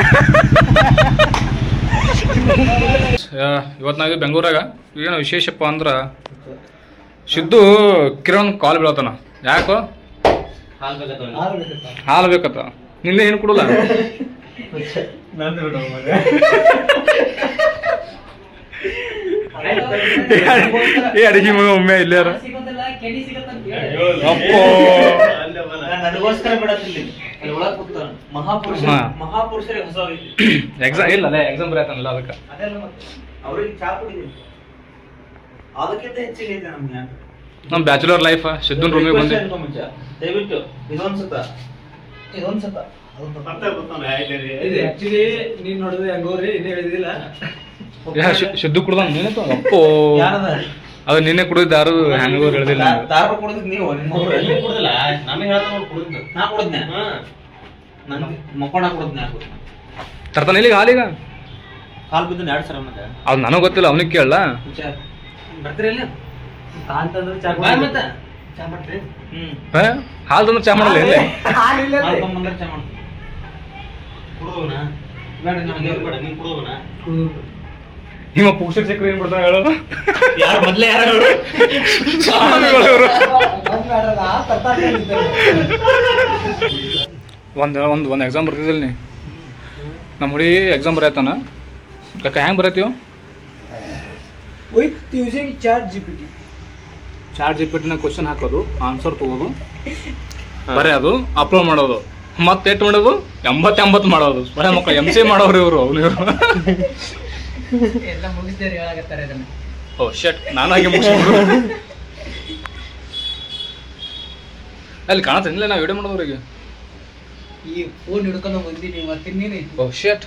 ಇವತ್ತು ನಾವೀಗ ಬೆಂಗಳೂರಾಗ ಏನು ವಿಶೇಷಪ್ಪ ಅಂದ್ರೆ ಸಿದ್ದು ಕಿರಣ್ ಕಾಲ್ ಬೀಳತ್ತಾನ ಯಾಕೋ ಹಾಲು ಬೇಕತ್ತ ನಿನ್ನೆ ಏನು ಕೊಡಲ್ಲ ಏ ಅಡಿಗೆ ಮಗ ಒಮ್ಮೆ ಇಲ್ಲಾರ ಅಪ್ಪೋ ನನಗೋಸ್ಕರ ಬಿಡತ್ತಿಲ್ಲ ಅಲ್ಲಿ ಒಳಗ್ ಕೂತಾನ ಮಹಾಪುರುಷ ಹಾ. ಮಹಾಪುರುಷರಿಗೆ ಹೊಸ ಎಕ್ಸಾಮ್ ಇಲ್ಲ ಅಲ್ಲೇ ಎಕ್ಸಾಮ್ ಬರೆಯತ್ತಾನಲ್ಲ ಅದಕ್ಕೆ ಅದೆಲ್ಲ ಮತ್ತೆ ಅವ್ರಿಗೆ ಚಾ ಕುಡಿದೀನಿ ಅದಕ್ಕಿಂತ ಹೆಚ್ಚಿಗೆ ಐತೆ ನಮ್ಗೆ ನಮ್ಮ ಬ್ಯಾಚುಲರ್ ಲೈಫ್ ಸಿದ್ದನ್ ರೂಮಿಗೆ ಬಂದೆ ದಯವಿಟ್ಟು ಇದೊಂದ್ ಸತ ಇದೊಂದ್ ಸತ ಇದು ಆಕ್ಚುಲಿ ನೀನ್ ನೋಡಿದ್ರೆ ಹೆಂಗೋರಿ ಇನ್ನೇ ಹೇಳಿದಿಲ್ಲ ಯಾ, ಶಿ- ಸಿದ್ದು ಕುಡ್ದ ನೀನಂತ ಅಪ್ಪೋ ಯಾರದ ಅದು ನಿನ್ನೆ ಕುಡಿದ ಯಾರು ಹೆಂಗೋ ಹೇಳ್ದಿಲ್ಲ ದಾ- ದಾರ ಕುಡಿದ್ ನೀವು ನಿಮ್ಮ ಊರಲ್ಲಿ ಕುಡುದಿಲ್ಲ ನಮಗೆ ಹೇಳ್ದ ನೋಡಿ ಕುಡುದಿಲ್ಲ ನಾ ಕುಡಿದ್ನೆ ನನ್ ಮಕ್ಕೊಂಡ ಕುಡಿದ್ನೆ ತರ್ತಾನ ಇಲ್ಲಿಗೆ ಹಾಲೀಗ ಕಾಲ್ ಬಿದ್ದು ಎರಡ್ ಸಲ ಮತ್ತೆ ಅದು ನನಗೆ ಗೊತ್ತಿಲ್ಲ ಅವನಿಗೆ ಕೇಳಲ್ಲ ವಿಚಾರ ಬರ್ತೀರಿ ಇಲ್ಲ ಅಂತಂದ್ರೆ ಚಾ ಬಾಯ್ ಮತ್ತೆ ಮತ್ತೆ ಚಾ ಮಾಡ್ತೀರಿ ಹ್ಮ್ ಹಾಲು ತಂದ್ರೆ ಚಾ ಮಾಡಲ್ಲ ಇಲ್ಲೇ ಹಾಲಿಲ್ಲ ಹಾಲ್ ತಗೊಂಬಂದ್ರೆ ಚಾ ಮಾಡ್ತೀನಿ ಕುಡುದವನ ಬೇಡ ನನಗೆ ಬೇಡ ನೀನ್ ಕುಡುದವನ ನಿಮ್ಮ ಪುಕ್ಷ ಚಕ್ರ ಏನ್ ಬಿಡ್ತಾನೆ ಹೇಳು ಯಾರು ಮೊದ್ಲೇ ಯಾರು ಸ್ವಾಮಿಗಳು ಇವ್ರು. ಒಂದ್ ಒಂದ್ ಒಂದ್ ಎಕ್ಸಾಮ್ ಬರ್ತಿದ್ದಿಲ್ಲ ನೀ ನಮ್ಮ ಹುಡುಗಿ ಎಕ್ಸಾಮ್ ಬರೆಯತ್ತಾನ ಕಕ್ಕ ಹೆಂಗ್ ಬರತ್ತೀವ with using chat G P T chat G ಪಿಟಿನ ಕ್ವಶನ್ ಹಾಕೋದು ಆನ್ಸರ್ ತಗೋದು ಬರೆಯೋದು ಅಪ್ಲೋಡ್ ಮಾಡೋದು ಮತ್ತೆ ಎಷ್ಟು ಮಾಡೋದು ಎಂಬತ್ತು ಎಂಬತ್ತು ಮಾಡೋದು ಬರೀ ಮಕ್ಕಳು ಎಮ್ ಸಿ ಮಾಡೋರು ಇವರು ಅವ್ನು ಇವರು ಎಲ್ಲ ಮುಗಿಸ್ದೇರಿ ಹೇಳಾಕತ್ತಾರೆ ಇದನ್ನ ಓ ಶಟ್ ನಾನು ಹಾಗೆ ಮುಗಿಸ್ಬಿಡು ಅಲ್ಲಿ ಕಾಣತ್ತಿಲ್ಲ ನಾವು ವಿಡಿಯೋ ಮಾಡೋದ್ರಿಗೆ ಈ ಫೋನ್ ಹಿಡ್ಕೊಂಡು ಬಂದೀನಿ ಮತ್ತೆ ನೀನು ಓ ಶಟ್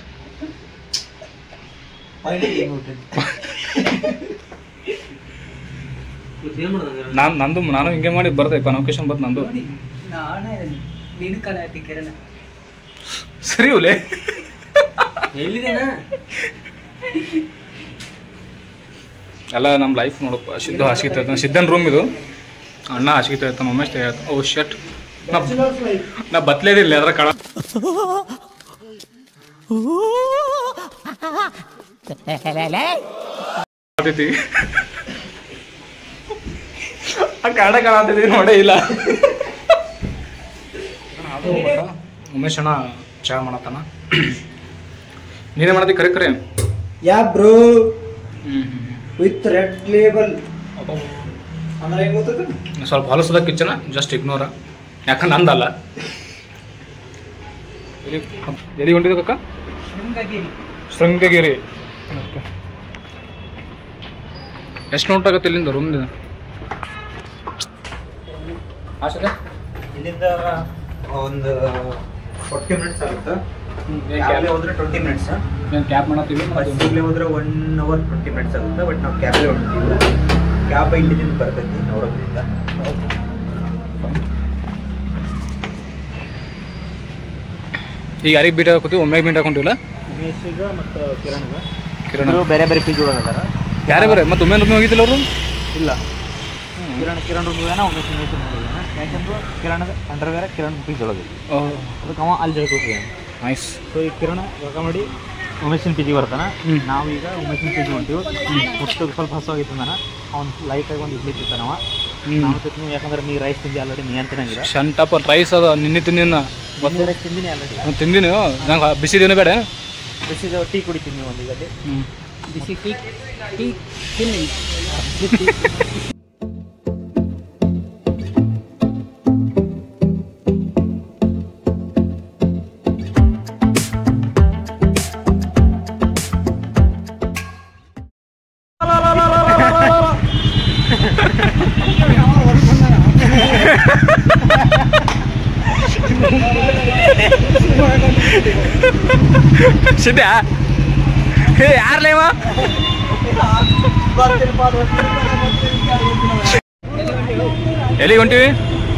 ನಾನು ನಂದು ನಾನು ಹಿಂಗೆ ಮಾಡಿ ಬರ್ದೆ ಕನ್ವೊಕೇಶನ್ ಬಂತು ನಂದು ನೋಡಿ ನಾನೇ ನೀನು ಕಲಾತಿ ಕಿರಣ ಸರಿ ಒಲೆ ಎಲ್ಲಿದೇನಾ ಎಲ್ಲ ನಮ್ಮ ಲೈಫ್ ನೋಡಪ್ಪ ಸಿದ್ದು ಹಾಸಿಗೆ ಇರ್ತಾನೆ ಸಿದ್ದನ್ ರೂಮ್ ಇದು ಅಣ್ಣ ಹಾಸಿಗೆ ಇರ್ತಾನೆ ಉಮೇಶ್ ಹೇಳ್ತಾನೆ ಓ ಶಟ್ ನಾ ನಾ ಬತ್ಲೇದಿಲ್ಲ ಅದ್ರ ಕಳ ಆಗ್ತೈತಿ. ಆ ಕಾಡ ಕಾಣತೈತಿ ನೋಡೇ ಇಲ್ಲ ಉಮೇಶ್ ಅಣ್ಣ ಚಹಾ ಮಾಡತ್ತಾನ ನೀನೇ ಮಾಡತಿ ಕರೆ ಕರೆ ya bro hmm with red label ಅಂದ್ರೆ ಹೆಂಗ್ ಗೊತ್ತದ ಸ್ವಲ್ಪ ಹೊಲಸದ ಕಿಚನ ಜಸ್ಟ್ ಇಗ್ನೋರ ಯಾಕಂದ್ರೆ ನಂದಲ್ಲ ಎಲ್ಲಿ ಎಲ್ಲಿ ಹೊಂಟಿದ್ದು ಕಕ್ಕ ಹಂಗಾಗಿ ಶೃಂಗಗಿರಿ ಎಷ್ಟು ನೋಟ್ ಆಗುತ್ತೆ ಇಲ್ಲಿಂದ ರೂಮ್ದಿಂದ ಆಶಕ ಇಲ್ಲಿಂದ ಒಂದು ಫೋರ್ಟಿ ಮಿನಿಟ್ಸ್ ಆಗುತ್ತೆ ಕ್ಯಾಬ್ಲೆ ಹೋದ್ರೆ ಟ್ವೆಂಟಿ ಮಿನಿಟ್ಸ್ ಏನು ಕ್ಯಾಬ್ ಮಾಡತ್ತೀವಿ ಬಸ್ಸಿಗೆ ಹೋದ್ರೆ ಒನ್ ಅವರ್ ಟ್ವೆಂಟಿ ಮಿನಿಟ್ಸ್ ಆಗುತ್ತೆ ಬಟ್ ನಾವು ಕ್ಯಾಬ್ಲೆ ಹೊಡ್ತೀವಿ ಕ್ಯಾಬ್ ಇಲ್ಲಿಂದ ಬರ್ತೈತಿ ನವರತ್ನದಿಂದ ಈಗ ಯಾರಿಗೆ ಬೀಟ್ ಹಾಕೋತೀವಿ ಒಮ್ಮೆಗೆ ಬೀಟ್ ಹಾಕೊಂಡಿಲ್ಲ ಉಮೇಶಿಗ ಮತ್ತು ಕಿರಣ್ಗ ಕಿರಣ ಬೇರೆ ಬೇರೆ ಪಿ ಜಿ ಒಳಗೆ ಅದಾರ ಯಾರೇ ಬರೇ ಮತ್ತೆ ಒಮ್ಮೆ ಒಮ್ಮೆ ಹೋಗಿದ್ದಿಲ್ಲ ಅವರು ಇಲ್ಲ ಕಿರಣ್ ಕಿರಣ್ ರೂಮ್ಗೆ ಉಮೇಶ್ ಉಮೇಶ್ ಯಾಕಂದ್ರೆ ಕಿರಣ್ ಅಂಡರ್ ಬೇರೆ ಕಿರಣ್ ಪಿ ಜಿ ಒಳಗೆ ಅದಕ್ಕೆ ಅವ ಅಲ್ಲಿ ಜಳ್ಕೋತೀವಿ ನೈಸ್ ಸೊ ಈ ಕಿರಣ ಯೋಗ ಮಾಡಿ ಉಮೇಶಿನ ಪಿ ಜಿ ಬರ್ತಾನ ಹ್ಮ್. ನಾವೀಗ ಉಮೇಶಿನ ಪಿ ಜಿ ಹೊಂಟೀವಿ ಮುಟ್ಟು ಸ್ವಲ್ಪ ಹಸುವಾಗಿತ್ತು ನಾನು ಅವ್ನು ಲೈಟಾಗಿ ಒಂದು ಇಡ್ಲಿ ತಿಂತಾನವ ನಾವು ತಿಂತೀನಿ ಯಾಕಂದ್ರೆ ನೀ ರೈಸ್ ತಿಂದಿ ಆಲ್ರೆಡಿ ನೀ ಅಂತ ನಂಗಿಲ್ಲ ಶಂಟಪ್ಪ ರೈಸ್ ಅದ ನಿನ್ನೆ ತಿಂದಿನ ಒಂದು ರೈಸ್ ತಿಂದಿನಿ ಆಲ್ರೆಡಿ ನಾನು ತಿಂದಿನಿ ನಂಗೆ ಬಿಸಿದೇನು ಬೇಡ ಬಿಸಿದ ಟೀ ಕುಡಿತೀನಿ ಒಂದು ಈಗ ಅಲ್ಲಿ ಹ್ಞೂ ಬಿಸಿ ಟೀ ಟೀ ತಿನ್ನಿ ಸಿದ್ಯಾ ಏ ಯಾರ್ಲೇವ ಎಲ್ಲಿಗೆ ಹೊಂಟಿವಿ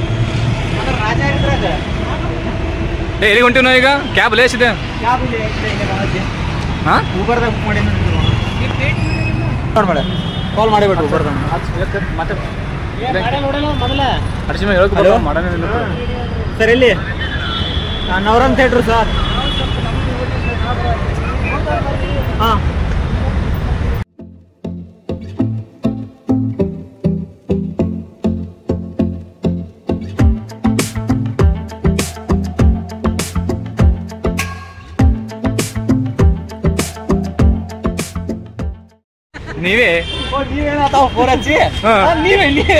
ಏ ಎಲ್ಲಿಗೆ ಹೊಂಟಿವಿ ನಾವು ಈಗ ಕ್ಯಾಬ್ ಲೇಸ್ ಇದೆ ಹಾಂ ಊಬರ್ದಾಗ ಬುಕ್ ಮಾಡಿ ನೋಡ್ಬೇಡ ಕಾಲ್ ಮಾಡಿಬಿಟ್ಟು ಊಬರ್ದಾಗ ಮತ್ತೆ ಮೊದಲ ಅಡಿಸಿ ಮೇಲೆ ಹೇಳ್ಕೊ Hello? ಮಾಡೋಣ ಸರ್ ಎಲ್ಲಿ ನವರನ್ ಥಿಯೇಟ್ರ್ ಸರ್ ಹಾಂ ನೀವೇ ನೀವೇನಾತಾವ ಫೋನ್ ಹಚ್ಚಿ ಹಾ. ಆ, ನೀವೇ ನೀವೇ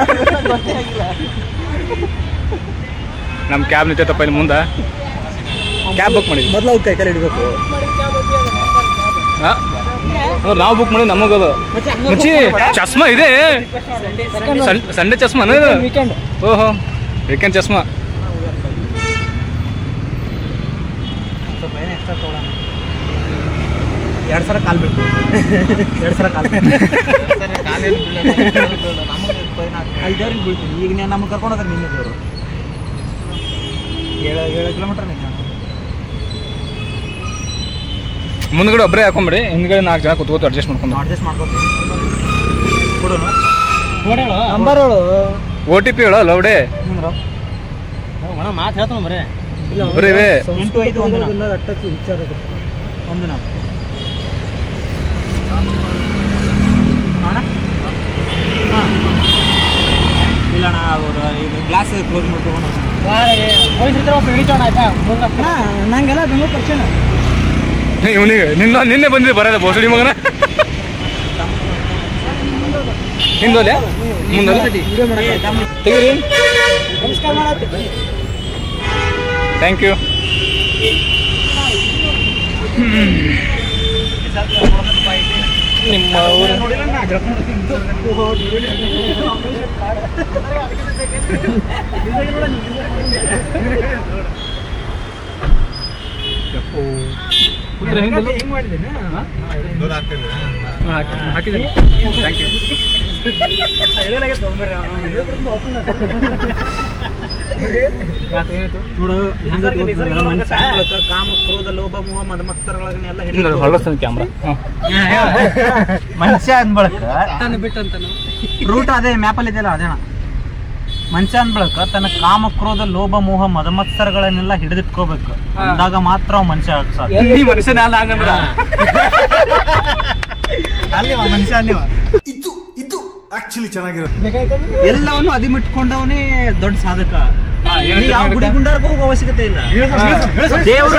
ನಮ್ಮ ಕ್ಯಾಬ್ ನಿಂತೈತಪ್ಪ ಇಲ್ಲಿ ಮುಂದೆ ಕ್ಯಾಬ್ ಬುಕ್ ಮಾಡಿದ್ವಿ ಮೊದಲು ಅವ್ರು ಕೈ ಕಾಲು ಹಿಡಿಬೇಕು ನಾವು ಬುಕ್ ಮಾಡಿ ನಮಗದು ಮುಚ್ಚಿ ಚಸ್ಮಾ ಇದೆ ಸನ್- ಸಂಡೆ ಚಸ್ಮಾನ ವೀಕೆಂಡ್ ಓಹೋ ವೀಕೆಂಡ್ ಚಸ್ಮಾ ಸ್ವಲ್ಪ ಏನು ಎಕ್ಸ್ಟ್ರಾ ತೊಗೊಳೋಣ ಎರಡು ಸಲ ಕಾಲು ಬೇಕು ಎರಡು ಸಲ ಕಾಲು ಐದವ್ರಿಗೆ ಬೀಳ್ತೀನಿ ಈಗ ನೀವು ನಮ್ಗೆ ಕರ್ಕೊಂಡು ಹೋದ್ರೆ ನಿನ್ನೆ ದೇವರು ಏಳು ಏಳು ಕಿಲೋಮೀಟರ್ ಮುಂದ್ಗಡೆ ಒಬ್ಬರೇ ಹಾಕೊಂಬಿಡಿ ಹಿಂದ್ಗಡೆ ನಾಲ್ಕು ಜನ ಕೂತ್ಕೋತು ಅಡ್ಜಸ್ಟ್ ಮಾಡ್ಕೊಂಡು ಅಡ್ಜಸ್ಟ್ ಮಾಡ್ಕೊತೀನಿ ಕೊಡೋಣ ನಂಬರ್ ಹೇಳು ಓ ಟಿ ಪಿ ಹೇಳೋ ಲೌಡೆ ಮಾತು ಹೇಳ್ತಾನೆ ಬರೇ ಬರೀ ಇವೆ. ಎಂಟು ಐದು ಒಂದು ಒಂದು ನಾವು ಅಣ್ಣ ಹಾಂ ಇಲ್ಲ ಅಣ್ಣ ಅವರು ಇದು ಗ್ಲಾಸ್ ಕ್ಲೋಸ್ ಮಾಡ್ಕೊಂಡು ನಂಗೆಲ್ಲ ಬೆಂಗಳೂರು ಪರಿಚಯ ಇವನಿಗೆ ನಿನ್ನ ನಿನ್ನೆ ಬಂದಿದೆ ಬರೋದ ಬೋಸಡಿ ಮಗನ ಹಿಂದೋಲೆ ಮುಂದೋಲೆ ತೆಗೀರಿ ನಮಸ್ಕಾರ ಮಾಡತ್ತಿ ಥ್ಯಾಂಕ್ ಯು ನಿಮ್ಮ ಊರು ಹಿಂಗ್ ಮಾಡಿದ್ದೀನಿ ಹಾಕಿದ್ದೀನಿ ಥ್ಯಾಂಕ್ ಯು ನೋಡು ಹೆಂಗ ಕಾಮ ಕ್ರೋಧ ಲೋಭ ಮೋಹ ಮದ ಮತ್ಸರಗಳನ್ನೆಲ್ಲ ಹೊರಡಿಸ್ತಾನೆ ಕ್ಯಾಮ್ರಾ ಮನುಷ್ಯ ಅಂದ್ ಬಳಕ ರೂಟ್ ಅದೇ ಮ್ಯಾಪಲ್ಲಿ ಇದೆಯಲ್ಲ ಅದೇಣ ಮನುಷ್ಯ ಅಂದ್ ಬಳಕ ತನ್ನ ಕಾಮ ಕ್ರೋಧ ಲೋಭ ಮೋಹ ಮದ ಮತ್ಸರಗಳನ್ನೆಲ್ಲ ಹಿಡಿದಿಟ್ಕೋಬೇಕು ಅಂದಾಗ ಮಾತ್ರ ಅವ ಮನುಷ್ಯ ಆಗ್ಸ ನೀ ಮನುಷ್ಯನ ಅಲ್ಲ ಹಂಗಂದ್ರ ಅಲ್ಲಿ ಮನುಷ್ಯ ಅಲ್ಲಿ ಇದು ಇದು ಆಕ್ಚುಲಿ ಚೆನ್ನಾಗಿರುತ್ತೆ ಎಲ್ಲವನ್ನು ಅದಿಮಿಟ್ಕೊಂಡವನೇ ದೊಡ್ಡ ಸಾಧಕ ಹಾ, ಏನ್ ನೀ ಯಾವ ಗುಡಿ ಗುಂಡಾರ್ಗೂ ಹೋಗೋ ಅವಶ್ಯಕತೆ ಇಲ್ಲ ದೇವರು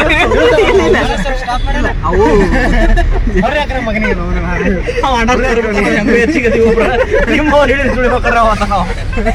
ಅವು ಅವ ಅಣ್ಣ ಕರ್ಕೊಂಡು ಹೆಂಗೋ ಹೆಚ್ಚಿಗೆ ಅದೀವಿ ಒಬ್ರು. ನಿಮ್ಮವ್ರು ಹೇಳಿದ್ರು ಸುಳಿಬೇಕಾರ ಅವ ಅಂತ ನಾವು.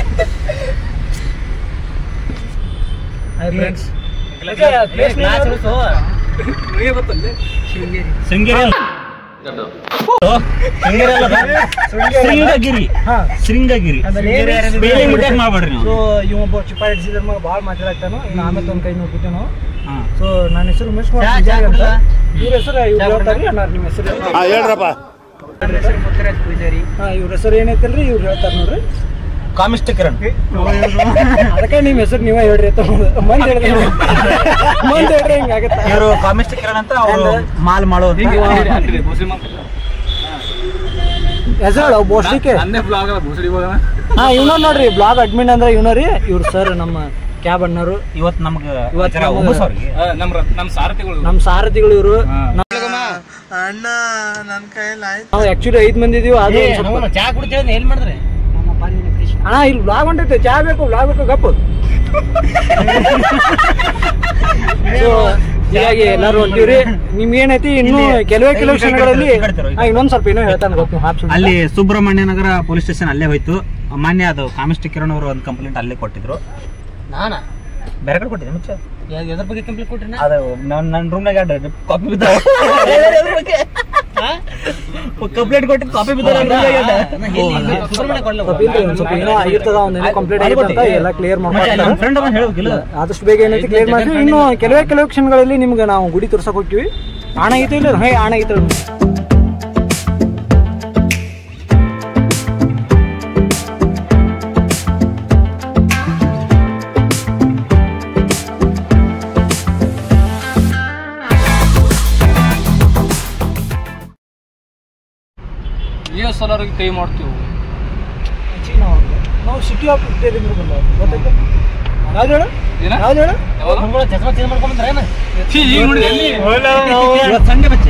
ಶೃಂಗೇರಿ ಅಲ್ಲ. ಶೃಂಗೇರಿ ಅಲ್ಲ ಅದು. ಶೃಂಗಗಿರಿ ಶೃಂಗಗಿರಿ ಸ್ಪೆಲ್ಲಿಂಗ್ ಮಿಸ್ಟೇಕ್ ಮಾಡ್ಬೇಡ್ರಿ ನೀವು ಸೊ ಇವೊಬ್ಬ ಚಿಪ್ಪ ಹಿಡಿಸಿದ್ರ ಮಗ ಭಾಳ ಮಾತಾಡಕ್ತಾನು ಇನ್ನು ಆಮೇಲೆ ಒಂದು ಕೈ ನೋಡ್ಬಿಟ್ಟೆ ನಾವು ಹಾ. ಸೊ ನನ್ನ ಹೆಸರು ಉಮೇಶ್ ಕುಮಾರ್ ಚಾ- ಚಾ ಪೂಜಾರಿ ಅಂತ ಕುಡ್ದಾ? ಇವ್ರ ಹೆಸರು ಇವ್ರು ಹೇಳ್ತಾರ್ರಿ ಅಣ್ಣ ನಿಮ್ಮ ಹೆಸರು ಹೇಳ್ರಪ್ಪ ನನ್ನ ಹೆಸರು ಮುತ್ತರಾಜ್ ಪೂಜಾರಿ ಹಾ ಇವ್ರ ಹೆಸರು ಏನೈತಲ್ರಿ ಇವ್ರು ಹೇಳ್ತಾರ ನೋಡ್ರಿ ಕಾಮಿಷ್ಟ ಕಿರಣ್ ಅದಕ್ಕೆ ನಿಮ್ಮ ಹೆಸರು ನೀವೇ ಹೇಳ್ರಿ ಅಂತ ಮಂದಿ ಹೇಳಿದ್ರೆ ಮಂದಿ ಹೇಳ್ರಿ ಹಿಂಗಾಗತ್ತ ಇವರು ಕಾಮಿಷ್ಟ ಕಿರಣ್ ಅಂತ ಅವರು ಮಾಲ್ ಮಾಡೋದು ಹೆಸರು ಬೋಸ್ಟಿಕೆ ನಂದೇ ಬ್ಲಾಗ್ ಅಲ್ಲ ಭೂಸಡಿ ಮಗನ ಹಾ ಇವ್ನ ನೋಡ್ರಿ ಬ್ಲಾಗ್ ಅಡ್ಮಿನ್ ಅಂದ್ರೆ ಇವ್ನ ರೀ ಇವ್ರ ಸರ್ ನಮ್ಮ ಕ್ಯಾಬ್ ಅಣ್ಣರು ಇವತ್ತು ನಮ್ಗೆ ಇವತ್ತು ಜರ ನಮ್ಗೆ- ಉಬ್ಬಸ್ ಅವ್ರಿಗೆ ನಮ್ಮ ನಮ್ಮ ಸಾರಥಿಗಳು ನಮ್ಮ ಸಾರಥಿಗಳು ಇವರು ಹಾ. ಅಣ್ಣ ನನ್ನ ಕೈಯಲ್ಲಿ ಆಯ್ತು ನಾವು ಆಕ್ಚುಲಿ ಐದ್ ಮಂದಿ ಇದೀವಿ ಅದು ಒಂದ್ ಸ್ವಲ್ಪ ಚಾ ಕುಡ್ತೇವೆ ಏನ್ ಮಾಡಿದ್ರೆ ಅಣ್ಣ ಇಲ್ಲಿ ಬ್ಲಾಗ್ ಹೊಂಟೈತೆ ಚಾ ಬೇಕು ಬ್ಲಾಗ್ ಬೇಕು ಗಪ್ಪು ಸೊ ಹೀಗಾಗಿ ಎಲ್ಲಾರು ಹೊಂಟಿವ್ರಿ ನಿಮ್ಗೆ ಏನೈತಿ ಇನ್ನು ಇಲ್ಲಿ- ಕೆಲವೇ ಕೆಲವು ಇಲ್ಲಿ ಕ್ಷಣಗಳಲ್ಲಿ ಈ ಕಡೆ ತಿರ್ಗು, ಈ ಕಡೆ. ಹಾ, ಇನ್ನೊಂದ್ ಸ್ವಲ್ಪ ಏನೋ ಹೇಳ್ತಾನೆ ಗೊತ್ತು ಹಾಪ್ಸ್ ಅಲ್ಲಿ ಸುಬ್ರಹ್ಮಣ್ಯ ನಗರ ಪೊಲೀಸ್ ಸ್ಟೇಷನ್ ಅಲ್ಲೇ ಹೋಯ್ತು ಮಾನ್ಯ ಅದು ಕಾಮಿಷ್ಟ ಕಿರಣ್ ಅವರು ಒಂದು ಕಂಪ್ಲೇಂಟ್ ಅಲ್ಲೇ ಕೊಟ್ಟಿದ್ರು ನಾನಾ ಬೇರೆ ಕಡೆ ಕೊಟ್ಟಿದ್ದೆ ಮುಚ್ಚ ಎದ್ರ ಬಗ್ಗೆ ಕಂಪ್ಲೇಂಟ್ ಕೊಟ್ರಿ ಅದು ನನ್ನ ನನ್ನ ರೂಮ್ನಾಗ ಕಾಪಿ ಬಿದ್ದ ಕಂಪ್ಲೇಂಟ್ ಕೊಟ್ಟು ಕಾಪಿ ಬಿದ್ದ ಸ್ವಲ್ಪ ಏನೋ ಆಗಿರ್ತದ ಒಂದೇನೋ ಕಂಪ್ಲೀಟ್ ಆಗಿರ್ತದ ಅಂತ ಎಲ್ಲ ಕ್ಲಿಯರ್ ಮಾಡ್ತಾರೆ ನಮ್ಮ ಫ್ರೆಂಡ್ ಅವನು ಹೇಳ್ಬೇಕಿಲ್ಲ ಆದಷ್ಟು ಬೇಗ ಏನೈತಿ ಕ್ಲಿಯರ್ ಮಾಡ್ತೀವಿ ಇನ್ನು ಕೆಲವೇ ಕೆಲವು ಕ್ಷಣಗಳಲ್ಲಿ ನಿಮ್ಗೆ ನಾವು ಗುಡಿ ತೋರ್ಸಕ್ ಹೋಗ್ತೀವಿ ಆಣ ಐತೆ ಇಲ್ಲ ಹೇ ಆಣ ಐತೆ ಎಷ್ಟು ಸಲ ಕೈ ಮಾಡ್ತೀವಿ ನಾವು ಸಿಟಿ ಆಫ್ ಇದ್ದೇವೆ ಗೊತ್ತಾಯ್ತು ಯಾವ್ದು ಹೇಳು ಏನ? ಯಾವ್ದು ಹೇಳು ಯಾವ್ದು? ಚಸ್ಮಾ ಚೇಂಜ್ ಮಾಡ್ಕೊಂಡ್ ಬಂದ್ರೆ ಛೀ, ಈಗ ನೋಡಿ ಎಲ್ಲಿ ಸಂಡೆ ಬಚ್ಚ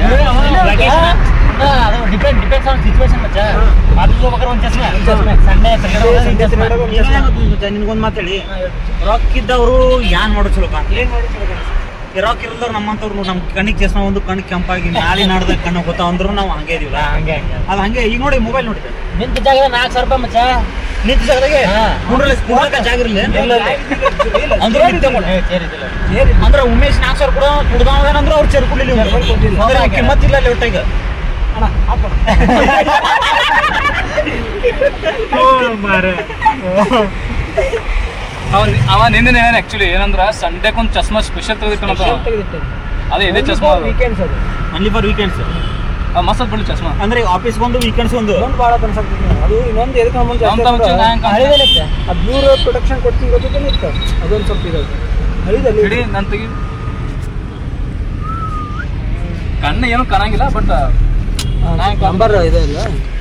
ಡಿಪೆಂಡ್ ಡಿಪೆಂಡ್ಸ್ ಆನ್ ಸಿಚುವೇಶನ್ ಮಚ್ಚ ಆಫೀಸ್ ಹೋಗ್ಬೇಕಾದ್ರೆ ಒಂದ್ ಚಸ್ಮಾ ಸಂಡೆ ನಿನ್ಗೊಂದ್ ಮಾತೇಳಿ ರೊಕ್ಕ ಇದ್ದವರು ಯಾನ್ ಮಾಡೋ ಚಲೋ ಕಾಣ್ತದೆ ಈ ರೊಕ್ಕ ಇರದವ್ರು ನಮ್ಮಂತವ್ರು ನಮ್ ಕಣ್ಣಿಗೆ ಚಸ್ಮಾ ಒಂದು ಕಣ್ಣು ಕೆಂಪಾಗಿ ನಾಳೆ ನಾಡ್ದಾಗ ಕಣ್ಣು ಗೊತ್ತಾವ ಅಂದ್ರು ನಾವು ಹಂಗೆ ಇದೀವಲ್ಲ ಹಂಗೆ ಹಂಗೆ ಅದು ಹಂಗೆ ಈಗ ನೋಡಿ ಮೊಬೈಲ್ ನೋಡಿ ನಿಂತ ಜಾಗ ನಾಲ್ಕು ಸಾವಿರ ರೂಪಾಯಿ ಮಚ್ಚ ನಿಂತ ಜಾಗದಾಗೆ ಹಾ. ಕುಂಡ್ರಲ್ಲಿ ಕುಡ್ಲಕ್ಕ ಜಾಗ ಇರಲಿ ಅಂದ್ರೆ ನಿತ್ಯ ಕೊಡ. ಸೇರಿ ಸೇರಿ ಅಂದ್ರೆ ಉಮೇಶ್ ನಾಲ್ಕು ಸಾವಿರ ಕೂಡ ಕುಡ್ದಾವಂದ್ರೆ ಅವ್ರು ಚೇರ್ ಕೊಡ್ಲಿಲ್ಲ ಅಂದ್ರೆ ಅವ್ನ್ ಕಿಮ್ಮತ್ ಇಲ್ಲ ಅಲ್ಲಿ ಒಟ್ಟಿಗೆ ಅವ ಅವ ನಿನ್ನೆ ಏನ್ ಆಕ್ಚುಲಿ ಏನಂದ್ರ ಸಂಡೇಕೊಂದ್ ಚಸ್ಮಾ ಸ್ಪೆಷಲ್ ತೆಗೆದಿಟ್ಟನಂತ ಅದೇ ಇದೇ ಚಸ್ಮಾ ಅದು. ವೀಕೆಂಡ್ಸ್ ಅದು ಓನ್ಲಿ ಫಾರ್ ವೀಕೆಂಡ್ಸ್ ಆ, ಮಸ್ತ್ ಬಿಡಿ ಚಸ್ಮಾ ಅಂದ್ರೆ ಆಫೀಸ್ ಒಂದು ವೀಕೆಂಡ್ಸ್ ಒಂದು ಇನ್ನೊಂದು ಭಾಳ ಕನ್ಸಕ್ತದೆ ಅದು ಇನ್ನೊಂದು ಎದಕ್ಕೆ ನಮ್ಮ ನಮ್ ತಮ್ಮ ಚೆನ್ನಾಗ್ ಕಾಣ್ತದೆ. ಹಳಿದಲ್ಲಿತ್ತೆ ಅದು ಬ್ಲೂ ಪ್ರೊಟೆಕ್ಷನ್ ಕೊಡ್ತೀನಿ ಗೊತ್ತಿದ್ದೇನೆ ಇತ್ತು ಅದೊಂದು ಸ್ವಲ್ಪ ಇರೋದು ಹಳಿದಲ್ಲಿ ಹಿಡಿ ನನ್ ತೆಗಿ ಕಣ್ಣು ಏನು ಕಾಣಂಗಿಲ್ಲ ಬಟ್ ನಂಬರ್ ಇದೆ ಇಲ್ಲ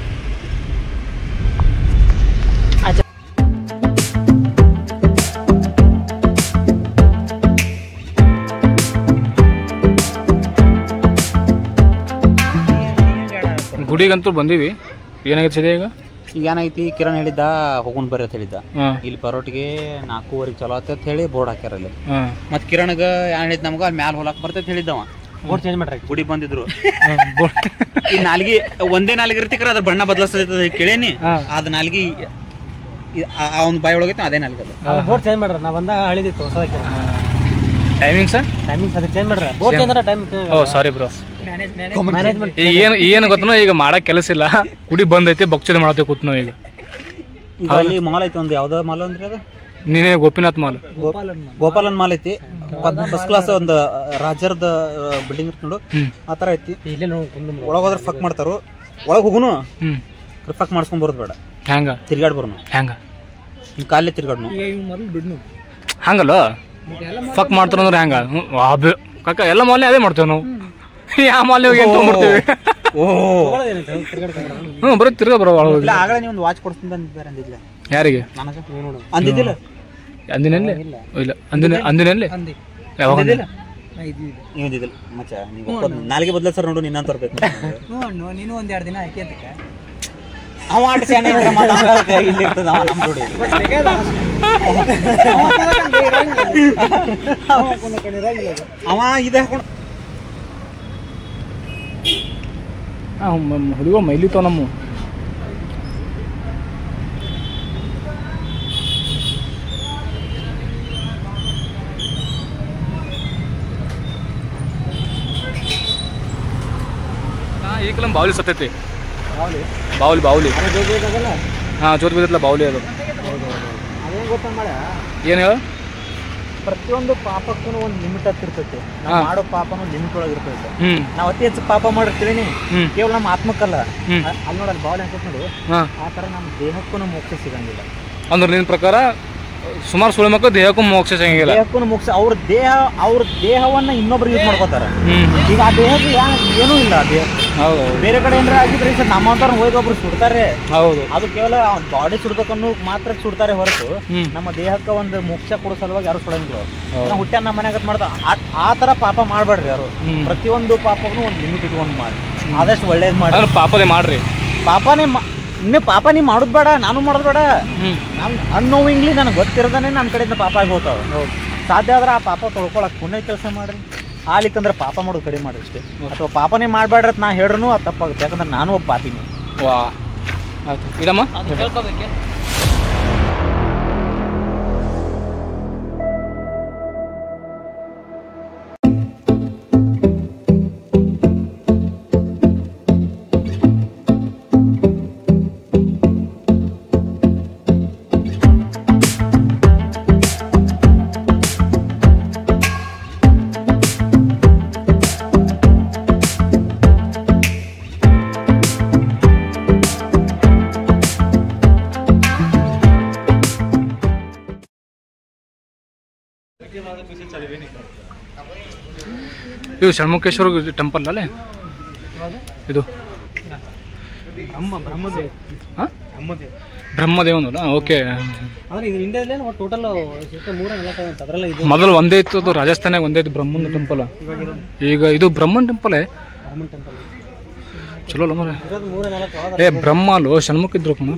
ಗುಡಿಗಂತೂ ಬಂದೀವಿ ಏನಾಗೈತೆ ಸದ್ಯ ಈಗ ಈಗ ಏನೈತಿ ಕಿರಣ್ ಹೇಳಿದ್ದ ಹೋಗುನ್ ಬರ್ರಿ ಅಂತ ಹೇಳಿದ್ದ ಹಾ ಇಲ್ಲಿ ಬರೋಟಿಗೆ ನಾಲ್ಕೂವರೆಗೆ ಚಲೋ ಆತ ಅಂತ ಹೇಳಿ ಬೋರ್ಡ್ ಹಾಕ್ಯಾರ ಅಲ್ಲಿ ಹಾ ಮತ್ ಕಿರಣ್ಗ ಏನ್ ಹೇಳಿದ್ ನಮ್ಗ ಅಲ್ಲಿ ಮ್ಯಾಲ ಹೊಲಕ್ ಬರ್ತೈತೆ ಹೇಳಿದ್ದವ ಬೋರ್ಡ್ ಚೇಂಜ್ ಮಾಡ್ರಿ ಗುಡಿ ಬಂದಿದ್ರು ಈ ನಾಲ್ಗಿ ಒಂದೇ ನಾಲ್ಗಿ ಇರ್ತಿಕ್ರ ಅದ್ರ ಬಣ್ಣ ಬದಲಾಸ್ತೈತೆ ಕೇಳೇನಿ ಹಾ. ಅದ್ ನಾಲ್ಗಿ ಆ ಒಂದು ಬಾಯಿ ಒಳಗೈತೆ ಅದೇ ನಾಲ್ಗಿ ಅದು ಬೋರ್ಡ್ ಚೇಂಜ್ ಮಾಡ್ರಿ ನಾ ಬಂದಾಗ ಹಳಿದಿತ್ತು ಹೊಸದಕ್ಕೆ ಟೈಮಿಂಗ್ ಸರ್ ಟೈಮಿಂಗ್ಸ್ ಅದಕ್ಕೆ ಚೇಂಜ್ ಮಾಡ್ರಿ board change time oh sorry bro management ಈಗ ಏನು ಏನು ಗೊತ್ತನೋ ಈಗ ಮಾಡಕ್ ಕೆಲಸ ಇಲ್ಲ ಗುಡಿ ಬಂದೈತಿ ಭಕ್ಷ್ಯದ ಮಾಡತ್ತೆ ಕೂತ್ ನಾವು ಈಗ ಈಗ ಅಲ್ಲಿ ಮಾಲ್ ಐತಿ ಒಂದು ಯಾವ್ದೋ ಮಾಲ್ ಅಂದ್ರೆ ಅದು ನೀನೇ ಗೋಪಿನಾಥ್ ಮಾಲ್ ಗೋಪಾಲನ್ ಮಾಲ್ ಐತಿ ಫಸ್ಟ್ ಕ್ಲಾಸ್ ಒಂದು ರಾಜರದ ಬಿಲ್ಡಿಂಗ್ ಇರ್ತ ನೋಡು ಹ್ಮ್ ಆ ತರ ಐತಿ ಇಲ್ಲೇ ನೋಡಿ ಕುಂದು ಒಳಗ್ ಹೋದ್ರೆ ಫಕ್ ಮಾಡ್ತಾರು ಒಳಗ್ ಹೋಗುನು ಹ್ಮ್ ಫಕ್ ಮಾಡ್ಸ್ಕೊಂಡ್ ಬರೋದು ಬೇಡ ಹೆಂಗ ತಿರ್ಗಾಡ್ ಬರೋನು ಹೆಂಗ ಹಿಂಗ್ ಕಾಲೇ ತಿರ್ಗಾಡ್ನು ಈಗ ಇವ್ ಮೊದಲು ಬಿಡ್ನು ಹಂಗಲ್ಲ ಫಕ್ ಮಾಡ್ತಾರಂದ್ರೆ ಹೆಂಗ ಹ್ಮ್, ವಾಬ್ ಕಾಕ ಎಲ್ಲ ಮಾಲ್ನೇ ಅದೇ ಮಾಡ್ತೇವೆ ನಾವು ಯಾವ ಮಾಲ್ನೇ ಹೋಗಿ ಏನ್ ತೊಗೊಂಡ್ಬರ್ತೀವಿ ಓ ತಿರ್ಗಾಡ್ಕೊಂಡು ಹ್ಞೂ ಬರೀ ತಿರ್ಗಾ ಬರೋ ಒಳಗೆ ಇಲ್ಲ ಆಗಲೇ ನೀವು ಒಂದು ವಾಚ್ ಕೊಡ್ತೀನಿ ಅಂದಿದ್ದಾರೆ ಅಂದಿಲ್ಲ ಯಾರಿಗೆ ನನಗ ಅಂದಿದ್ದಿಲ್ಲ ಅಂದಿನಲ್ಲಿ ಇಲ್ಲ ಅಂದಿನ ಅಂದಿನಲ್ಲಿ ಅಂದಿ ಯಾವಾಗ ಅಂದಿ? ನಾ ಇದ್ವಿ ನೀವು ಅಂದಿದ್ದಿಲ್ಲ ಮಚ್ಚ ನೀವು ಒಪ್ಪೋದ್- ನಾಲ್ಗೆ ಬದಲ ಸರ್ ನೋಡು ನಿನ್ನ ತರ್ಬೇಕು ಹ್ಞೂ ನೀನು ಒಂದ್ ಎರಡು ದಿನ ಆಯ್ಕೆ ಅಂತಕ್ಕೆ ಅವ ಆಟ ಶಾನೆ ಇದ್ರೆ ಮತ್ತೆ ಅವ ಇಲ್ಲಿ ಇರ್ತದ ಅವ ನಮ್ಮ ಜೋಡಿ ಅವ ಇದೆ ಹಾಕೊಂಡು ಆ, ಮ- ಮ- ಹುಡುಗ ಮೈಲಿತಾವ ನಮ್ಮ ಈ ಕಲಂ ಬಾವಲಿ ಸತ್ತೈತಿ ಬಾವಲಿ ಬಾವಲಿ ಹಾ ಜೋತ್ ಬಿದ್ದಲ್ಲ ಬಾವಲಿ ಅದು ಅದೇನ್ ಗೊತ್ತಾ ಮಾಡ ಏನ್ ಹೇಳ ಪ್ರತಿಯೊಂದು ಪಾಪಕ್ಕೂ ಒಂದು ಲಿಮಿಟ್ ಹತ್ತಿರ್ತೈತಿ ನಾವು ಹಾ. ಮಾಡೋ ಪಾಪನು ಲಿಮಿಟ್ ಒಳಗೆ ಇರ್ತೈತೆ ಹ್ಮ್ ನಾವು ಅತಿ ಹೆಚ್ಚು ಪಾಪ ಮಾಡಿರ್ತೀವಿ ಹ್ಮ್ ಕೇವಲ ನಮ್ಮ ಆತ್ಮಕ್ಕಲ್ಲ ಹ್ಮ್. ಅ- ಅಲ್ಲಿ ನೋಡಲ್ಲಿ ಬಾಲ್ ಹಾಕತ್ ನೋಡು ಹಾ ಆ ಥರ ನಮ್ಮ ದೇಹಕ್ಕೂ ಮೋಕ್ಷ ಸಿಗಂಗಿಲ್ಲ ಅಂದ್ರೆ ನಿನ್ನ ಪ್ರಕಾರ ಸುಮಾರು ಸುಳ್ಳು ಮಕ್ಕಳು ದೇಹಕ್ಕೂ ಮೋಕ್ಷ ಸಿಗಂಗಿಲ್ಲ ದೇಹಕ್ಕೂ ಮೋಕ್ಷ ಅವ್ರ ದೇಹ ಅವ್ರ ದೇಹವನ್ನ ಇನ್ನೊಬ್ರು ಯೂಸ್ ಮಾಡ್ಕೋತಾರ ಹ್ಮ್ ಈಗ ಆ ದೇಹಕ್ಕೆ ಯಾ- ಏನೂ ಇಲ್ಲ ಆ ದೇಹ ಹೌದು ಬೇರೆ ಕಡೆ ಏನಾರ ಆಗಿದ್ರೆ ಸರ್ ನಮ್ಮಂತವ್ರನ್ನ ಹೋಗಿ ಒಬ್ರು ಸುಡ್ತಾರೆ ಹೌದು ಅದು ಕೇವಲ ಬಾಡಿ ಸುಡ್ಬೇಕನ್ನು ಮಾತ್ರ ಸುಡ್ತಾರೆ ಹೊರತು ಹ್ಮ್. ನಮ್ಮ ದೇಹಕ್ಕೆ ಒಂದು ಮೋಕ್ಷ ಕೊಡೋ ಸಲುವಾಗಿ ಯಾರು ಸುಡಂಗಿಲ್ಲ ಹೌದು. ನಾವು ಹುಟ್ಟ ನಮ್ಮ ಮನ್ಯಾಗ ಮಾಡ್ದ ಆ ತರ ಪಾಪ ಮಾಡಬೇಡ್ರಿ ಯಾರು ಹ್ಮ್. ಪ್ರತಿಯೊಂದು ಪಾಪವನ್ನು ಒಂದು ಲಿಮಿಟ್ ಇಟ್ಕೊಂಡು ಮಾಡಿ ಆದಷ್ಟು ಒಳ್ಳೇದು ಮಾಡಿ ಅಂದ್ರೆ ಪಾಪದೇ ಮಾಡ್ರಿ ಪಾಪನೇ ಮಾ- ಇನ್ನು ಪಾಪ ನೀ ಮಾಡೋದು ಬೇಡ ನಾನು ಮಾಡೋದು ಬೇಡ ಹ್ಮ್ ನಾನು ಅನ್ನೋವಿಂಗ್ಲಿ ನನಗೆ ಗೊತ್ತಿರದಾನೆ ನನ್ನ ಕಡೆಯಿಂದ ಪಾಪ ಆಗಿ ಹೋಗ್ತಾವೆ ಸಾಧ್ಯ ಆದ್ರೆ ಆ ಪಾಪ ತೊಳ್ಕೊಳಕ್ ಪುಣ್ಯ ಕೆಲಸ ಮಾಡ್ರಿ ಆಲಿಕ್ಕಂದ್ರೆ ಪಾಪ ಮಾಡೋದು ಕಡಿಮೆ ಮಾಡ್ರಿ ಅಷ್ಟೇ ಅಥವಾ ಪಾಪನೇ ಮಾಡಬೇಡ್ರಿ ಅಂತ ನಾ ಹೇಳ್ರು ಅದು ತಪ್ಪಾಗುತ್ತೆ ಯಾಕಂದ್ರೆ ನಾನು ಒಬ್ಬ ಪಾಪಿನಿ ವಾ ಆಯ್ತು ಇಡಮ್ಮ ಇದು ಷಣ್ಮುಖೇಶ್ವರ ಟೆಂಪಲ್ ಅಲ್ಲೇ ಇದು ಬ್ರಹ್ಮ ಬ್ರಹ್ಮದೇವ್ ಹಾ ಬ್ರಹ್ಮದೇವನಲ್ಲ ಓಕೆ ಅಂದ್ರೆ ಇದು ಇಂಡಿಯಾದಲ್ಲೇ ನಾವು ಟೋಟಲ್ ಮೂರ ನಲವತ್ತು ಅಂತ ಅದರಲ್ಲ ಇದು ಮೊದಲು ಒಂದೇ ಇತ್ತು ಅದು ರಾಜಸ್ಥಾನಾಗ ಒಂದೇ ಇತ್ತು ಬ್ರಹ್ಮನ್ ಟೆಂಪಲ್ ಈಗ ಇದು ಬ್ರಹ್ಮನ್ ಟೆಂಪಲ್ ರಾಮನ್ ಟೆಂಪಲ್ ಚಲೋ ಅಲ್ಲ ಮರೆ ಇರೋದು ಮೂರ ನಾಲ್ಕು ಏ ಬ್ರಹ್ಮ ಅಲ್ಲೋ ಷಣ್ಮುಖ ಇದ್ರು ಕಣ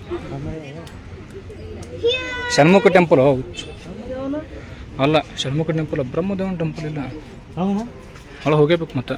ಷಣ್ಮುಖ ಟೆಂಪಲ್ ಅಲ್ಲ ಷಣ್ಮುಖ ಟೆಂಪಲ್ ಬ್ರಹ್ಮದೇವನ ಟೆಂಪಲ್ ಇಲ್ಲ ಹೌದಾ ಒಳಗೆ ಹೋಗಬೇಕು ಮತ್ತೆ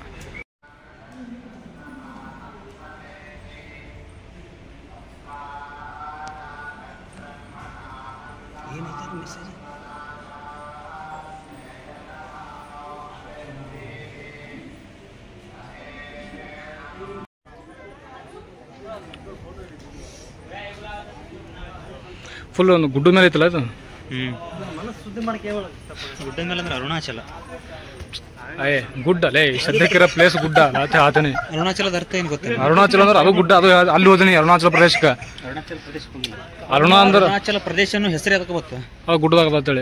ಫುಲ್ ಒಂದು ಗುಡ್ಡ ಮೇಲೆ ಐತಲ್ಲ ಅದು ಹ್ಞೂ ಮನಸ್ಸು ಸುದ್ದಿ ಮಾಡಿ ಕೇವಲ ಗುಡ್ಡ ಮೇಲೆ ಅಂದ್ರೆ ಅರುಣಾಚಲ ಅಯ್ಯ ಗುಡ್ಡ ಅಲ್ಲೇ ಸದ್ಯಕ್ಕಿರೋ ಪ್ಲೇಸ್ ಗುಡ್ಡ ಅಲ್ಲ ಆತ ಆತನೇ ಅರುಣಾಚಲದ ಅರ್ಥ ಏನು ಗೊತ್ತಿಲ್ಲ ಅರುಣಾಚಲ ಅಂದ್ರೆ ಅದು ಗುಡ್ಡ ಅದು ಅಲ್ಲಿ ಹೋದನಿ ಅರುಣಾಚಲ ಪ್ರದೇಶಕ್ಕೆ ಅರುಣಾಚಲ ಪ್ರದೇಶಕ್ಕೆ ಹೋಗಿಲ್ಲ ಅರುಣ ಅಂದ್ರೆ ಅರುಣಾಚಲ ಪ್ರದೇಶನು ಹೆಸರು ಅದಕ್ಕೆ ಗೊತ್ತಾ ಆ ಗುಡ್ಡದಾಗ ಅಂತೇಳಿ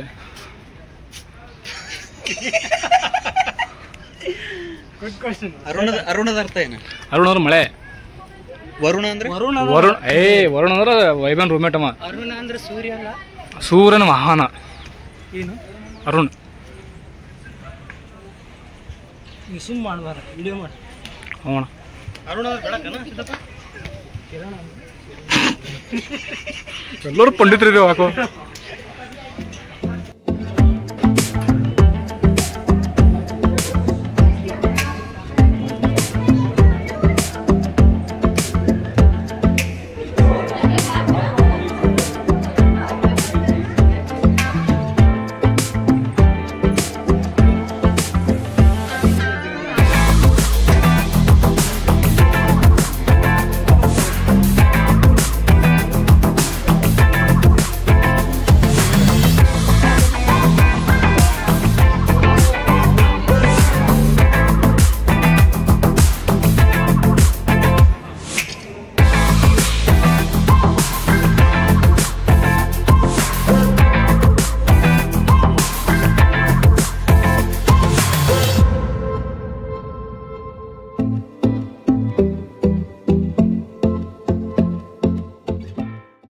ಅರುಣದ ಅರುಣದ ಅರ್ಥ ಏನು ಅರುಣ ಅಂದ್ರೆ ಮಳೆ ವರುಣ ಅಂದ್ರೆ ವರುಣ ವರುಣ ಏ ವರುಣ ಅಂದ್ರೆ ವೈಬನ್ ರೂಮೇಟ್ ಅಮ್ಮ ಅರುಣ ಅಂದ್ರೆ ಸೂರ್ಯ ಅಲ್ಲ ಸೂರ್ಯನ ವಾಹನ ಏನು ಅರುಣ್ ನೀವು ಸುಮ್ ಮಾಡಬಾರ ವಿಡಿಯೋ ಮಾಡಿ ಅವಣ ಅರುಣ ಬೆಳಕನ ಸಿದ್ದಪ್ಪ ಎಲ್ಲರೂ ಪಂಡಿತರಿದ್ದೀವಿ ಹಾಕೋ